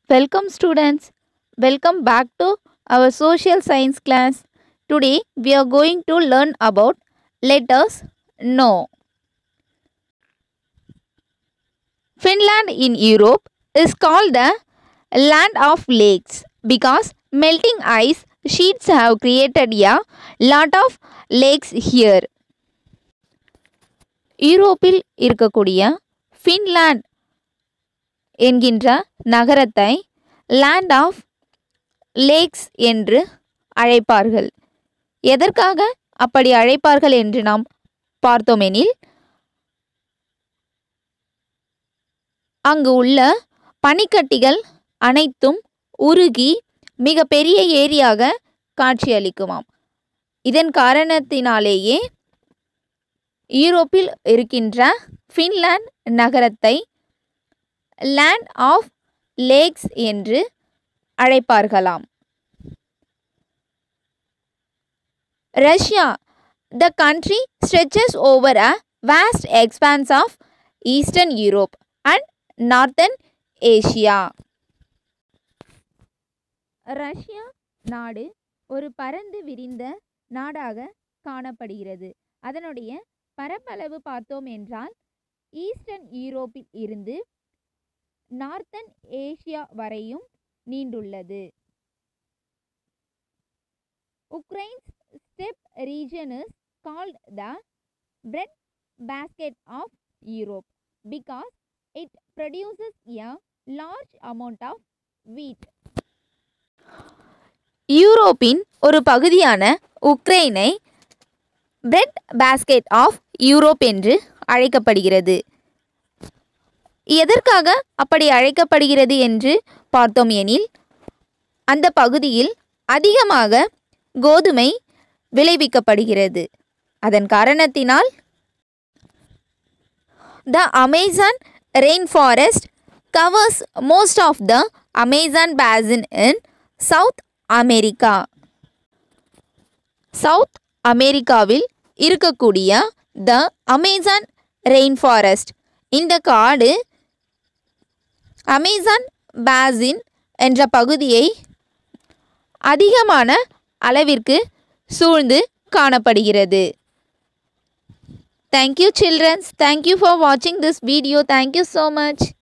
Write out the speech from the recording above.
Welcome students. Welcome back to our social science class. Today we are going to learn about let us know. Finland in Europe is called the land of lakes because melting ice sheets have created a lot of lakes here. யூரோப்பில் இருக்கக்கூடிய Finland என்கின்ற நகரத்தை land of lakes என்று அழைப்பார்கள் எதற்காக அப்படி அழைப்பார்கள் என்று நாம் பார்த்தோமெனில் அங்கு உள்ள பனிக்கட்டிகள் அனைத்தும் உருகி மிக பெரிய ஏரியாக காட்சியளிக்குமாம் இதன் காரணத்தினாலேயே யூரோப்பில் இருக்கின்ற ஃபின்லாண்ட் நகரத்தை லேண்ட் ஆஃப் லேக்ஸ் என்று அழைப்பார்களாம் Russia the country stretches over a vast expanse of eastern Europe and northern Asia Russia நாடு ஒரு பரந்து விரிந்த நாடாக காணப்படுகிறது அதனுடைய பரப்பளவு பார்த்தோம் என்றால் ஈஸ்டர்ன் யூரோப்பில் இருந்து நார்த்தன் ஏஷியா வரையும் நீண்டுள்ளது Ukraine's steppe region is called the bread basket of Europe because it produces a large amount of wheat யூரோப்பின் ஒரு பகுதியான உக்ரைனை பிரெட் பேஸ்கெட் ஆஃப் யூரோப் என்று அழைக்கப்படுகிறது எதற்காக அப்படி அழைக்கப்படுகிறது என்று பார்த்தோம் எனில் அந்த பகுதியில் அதிகமாக கோதுமை விளைவிக்கப்படுகிறது அதன் காரணத்தினால் the Amazon rain forest covers most of the Amazon basin in South America South அமெரிக்காவில் இருக்கக்கூடிய த அமேசான் ரெயின் ஃபாரஸ்ட் இந்த காடு அமேசான் பேசின் என்ற பகுதியை அதிகமான அளவிற்கு சூழ்ந்து காணப்படுகிறது தேங்க்யூ சில்ட்ரன்ஸ் தேங்க்யூ ஃபார் வாட்சிங் this video thank you so much